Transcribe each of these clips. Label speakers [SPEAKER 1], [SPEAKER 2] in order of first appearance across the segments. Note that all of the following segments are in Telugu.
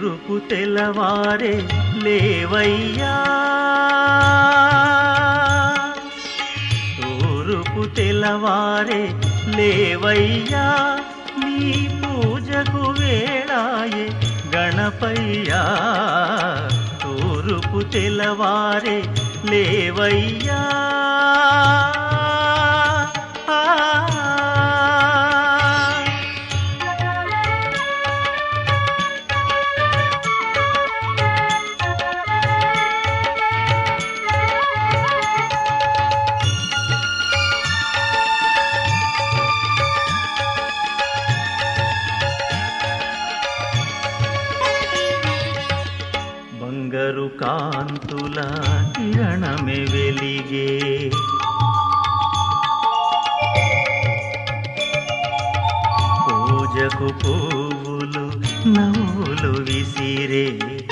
[SPEAKER 1] తూరుపు తెల్లవారే లేవయ్యా తూరుపు తెల్లవారే లేవయ్యా నీ పూజకు వేళాయే గణపయ్యా తూరుపు తెల్లవారే లేవయ్యా ఆ బంగారు కాంతుల కిరణమే వెలిగే పూజకు పువ్వులు నవ్వులు విసిరే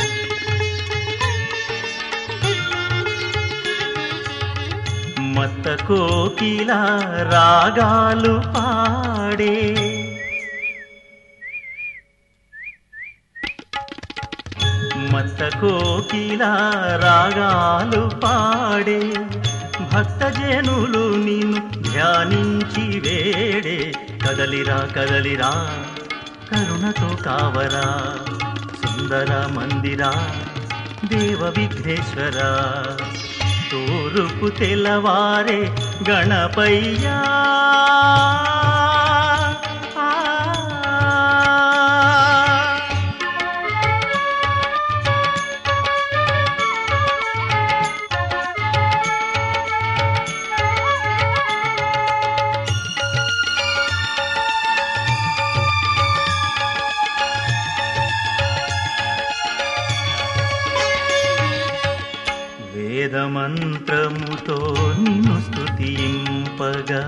[SPEAKER 1] మత్త కోకిల రాగాలు పాడే మత్త కోకిల రాగాలు పాడే భక్తజనులు నిన్ను ధ్యానించి వేడే కదలిరా కదలిరా కరుణతో కావరా సుందర మందిరా దేవ విఘ్నేశ్వర తూరుపు తెల్లవారే గణపయ్యా ఆ వేదమంత్రముతో నిన్ను స్తుతింపగా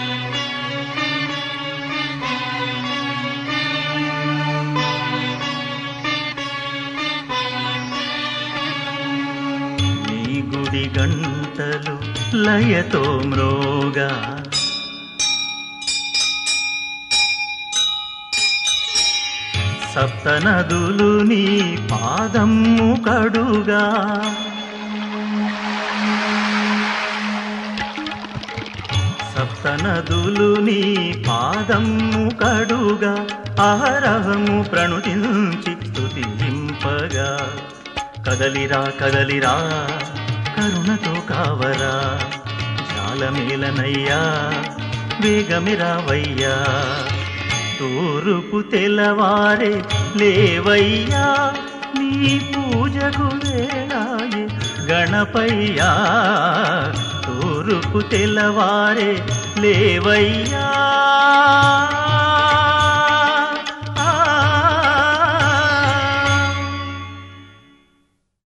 [SPEAKER 1] నీ గుడి గంటలు లయతో మ్రోగా సప్తనదులు నీ పాదము కడుగా సప్తనదులు నీ పాదము కడుగా అహరహము ప్రణుతించి స్తుతింపగా కదలిరా కదలిరా కరుణతో కావరా జాలమేలనయ్యా వేగమిరావయ్యా తూరుపు తెల్లవారే లేవయ్యా నీ పూజకు వేళాయే గణపయ్యా తూరుపు తెల్లవారే లేవయ్యా